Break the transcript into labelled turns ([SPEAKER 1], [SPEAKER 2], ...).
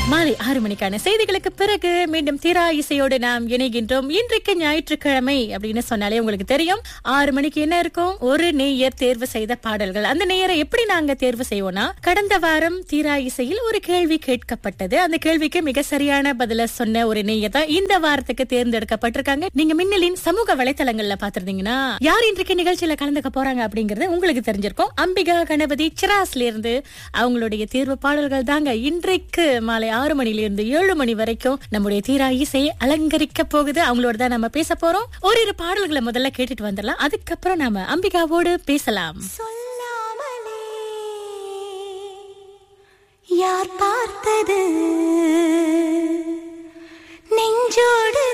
[SPEAKER 1] மாலை ஆறு மணிக்கான செய்திகளுக்கு பிறகு மீண்டும் தீரா இசையோடு நாம் இணைகின்றோம் இன்றைக்கு ஞாயிற்றுக்கிழமை அப்படின்னு சொன்னாலே உங்களுக்கு தெரியும் ஆறு மணிக்கு என்ன இருக்கும் ஒரு நேயர் தேர்வு செய்த பாடல்கள் அந்த நேயரை எப்படி நாங்க தேர்வு செய்வோம்னா கடந்த வாரம் தீரா இசையில் ஒரு கேள்வி கேட்கப்பட்டது அந்த கேள்விக்கு மிக சரியான பதில சொன்ன ஒரு நேயர் தான் இந்த வாரத்துக்கு தேர்ந்தெடுக்கப்பட்டிருக்காங்க நீங்க மின்னலின் சமூக வலைத்தளங்கள்ல பாத்திருந்தீங்கன்னா யார் இன்றைக்கு நிகழ்ச்சியில கலந்துக்க போறாங்க அப்படிங்கறது உங்களுக்கு தெரிஞ்சிருக்கும் அம்பிகா கணபதி சிராஸ்ல இருந்து அவங்களுடைய தேர்வு பாடல்கள் தாங்க இன்றைக்கு மாலை ஆறு மணில இருந்து ஏழு மணி வரைக்கும் நம்முடைய தீரா இசையை அலங்கரிக்க போகுது அவங்களோட தான் நம்ம பேச போறோம் ஓரிரு பாடல்களை முதல்ல கேட்டுட்டு வந்துடலாம் அதுக்கப்புறம் நாம அம்பிகாவோடு பேசலாம்
[SPEAKER 2] சொல்லாமலே யார் பார்த்தது நெஞ்சோடு